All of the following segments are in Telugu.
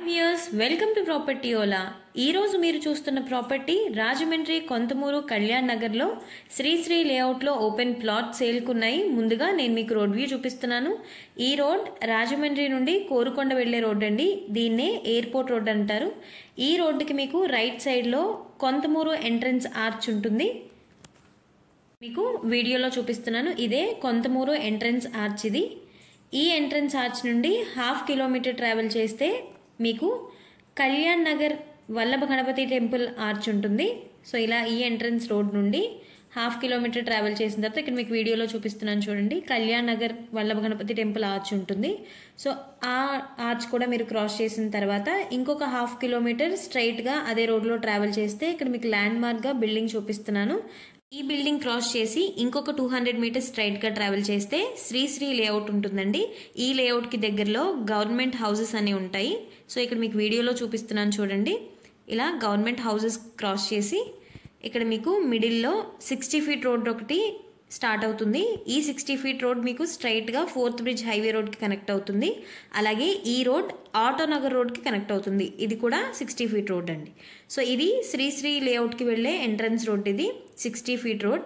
viewers welcome to property Ola ఈరోజు మీరు చూస్తున్న ప్రాపర్టీ రాజమండ్రి కొంతమూరు కళ్యాణ్ నగర్లో శ్రీశ్రీ లేఅవుట్లో ఓపెన్ ప్లాట్ సేల్కున్నాయి ముందుగా నేను మీకు రోడ్ వ్యూ చూపిస్తున్నాను ఈ రోడ్ రాజమండ్రి నుండి కోరుకొండ వెళ్లే రోడ్ అండి దీన్నే ఎయిర్పోర్ట్ రోడ్ అంటారు ఈ రోడ్డుకి మీకు రైట్ సైడ్లో కొంతమూరు ఎంట్రన్స్ ఆర్చ్ ఉంటుంది మీకు వీడియోలో చూపిస్తున్నాను ఇదే కొంతమూరు ఎంట్రన్స్ ఆర్చ్ ఇది ఈ ఎంట్రన్స్ ఆర్చ్ నుండి హాఫ్ కిలోమీటర్ ట్రావెల్ చేస్తే మీకు కళ్యాణ్ నగర్ వల్లభ గణపతి టెంపుల్ ఆర్చ్ ఉంటుంది సో ఇలా ఈ ఎంట్రన్స్ రోడ్ నుండి హాఫ్ కిలోమీటర్ ట్రావెల్ చేసిన తర్వాత ఇక్కడ మీకు వీడియోలో చూపిస్తున్నాను చూడండి కళ్యాణ్ నగర్ వల్లభ గణపతి టెంపుల్ ఆర్చ్ ఉంటుంది సో ఆ ఆర్చ్ కూడా మీరు క్రాస్ చేసిన తర్వాత ఇంకొక హాఫ్ కిలోమీటర్ స్ట్రైట్గా అదే రోడ్లో ట్రావెల్ చేస్తే ఇక్కడ మీకు ల్యాండ్ మార్క్గా బిల్డింగ్ చూపిస్తున్నాను ఈ బిల్డింగ్ క్రాస్ చేసి ఇంకొక టూ హండ్రెడ్ మీటర్స్ స్ట్రైట్గా ట్రావెల్ చేస్తే శ్రీశ్రీ లేఅవుట్ ఉంటుందండి ఈ లేఅవుట్కి దగ్గరలో గవర్నమెంట్ హౌసెస్ అనేవి ఉంటాయి సో ఇక్కడ మీకు వీడియోలో చూపిస్తున్నాను చూడండి ఇలా గవర్నమెంట్ హౌసెస్ క్రాస్ చేసి ఇక్కడ మీకు మిడిల్లో సిక్స్టీ ఫీట్ రోడ్ ఒకటి స్టార్ట్ అవుతుంది ఈ సిక్స్టీ ఫీట్ రోడ్ మీకు స్ట్రైట్గా ఫోర్త్ బ్రిడ్జ్ హైవే రోడ్కి కనెక్ట్ అవుతుంది అలాగే ఈ రోడ్ ఆటోనగర్ రోడ్కి కనెక్ట్ అవుతుంది ఇది కూడా సిక్స్టీ ఫీట్ రోడ్ అండి సో ఇది శ్రీశ్రీ లేఅవుట్కి వెళ్ళే ఎంట్రన్స్ రోడ్ ఇది సిక్స్టీ ఫీట్ రోడ్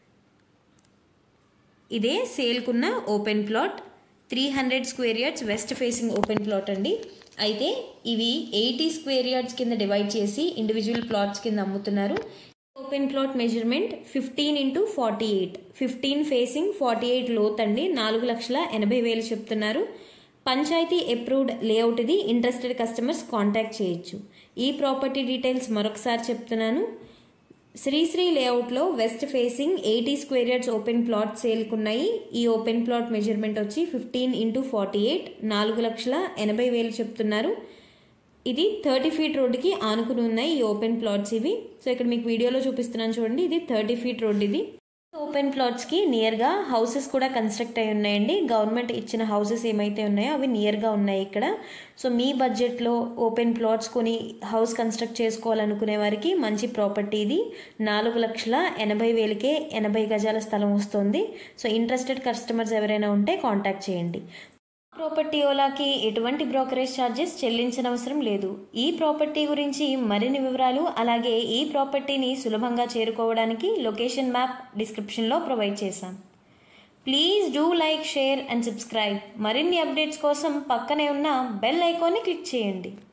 ఇదే సేల్కున్న open plot three hundred square yards west facing open plot అండి అయితే ఇవి ఎయిటీ స్క్వేర్ యార్డ్స్ కింద డివైడ్ చేసి ఇండివిజువల్ ప్లాట్స్ కింద అమ్ముతున్నారు open plot measurement fifteen into forty eight fifteen facing forty eight లోత్ అండి నాలుగు లక్షల ఎనభై వేలు చెప్తున్నారు పంచాయతీ అప్రూవ్డ్ లేఅవుట్ ఇది ఇంట్రెస్టెడ్ కస్టమర్స్ కాంటాక్ట్ చేయొచ్చు ఈ ప్రాపర్టీ డీటెయిల్స్ మరొకసారి చెప్తున్నాను శ్రీశ్రీ లేఅవుట్లో west facing eighty square yards open plot సేల్కున్నాయి ఈ ఓపెన్ ప్లాట్ మెజర్మెంట్ వచ్చి ఫిఫ్టీన్ ఇంటూ ఫార్టీ ఎయిట్ నాలుగు లక్షల ఎనభై వేలు చెప్తున్నారు ఇది థర్టీ ఫీట్ రోడ్డుకి ఆనుకుని ఉన్నాయి ఈ ఓపెన్ ప్లాట్స్ ఇవి సో ఇక్కడ మీకు వీడియోలో చూపిస్తున్నాను చూడండి ఇది థర్టీ ఫీట్ రోడ్ ఇది ఓపెన్ ప్లాట్స్కి నియర్గా హౌసెస్ కూడా కన్స్ట్రక్ట్ అయి ఉన్నాయండి గవర్నమెంట్ ఇచ్చిన హౌసెస్ ఏమైతే ఉన్నాయో అవి నియర్గా ఉన్నాయి ఇక్కడ సో మీ బడ్జెట్లో ఓపెన్ ప్లాట్స్ కొని హౌస్ కన్స్ట్రక్ట్ చేసుకోవాలనుకునే వారికి మంచి ప్రాపర్టీ ఇది నాలుగు లక్షల ఎనభై వేలకే ఎనభై గజాల స్థలం వస్తుంది సో ఇంట్రెస్టెడ్ కస్టమర్స్ ఎవరైనా ఉంటే కాంటాక్ట్ చేయండి ప్రాపర్టీ ఓలాకి ఎటువంటి బ్రోకరేజ్ ఛార్జెస్ చెల్లించనవసరం లేదు ఈ ప్రాపర్టీ గురించి మరిన్ని వివరాలు అలాగే ఈ ప్రాపర్టీని సులభంగా చేరుకోవడానికి లొకేషన్ మ్యాప్ డిస్క్రిప్షన్లో ప్రొవైడ్ చేశాం please do like share and subscribe మరిన్ని అప్డేట్స్ కోసం పక్కనే ఉన్న బెల్ ఐకాన్ని క్లిక్ చేయండి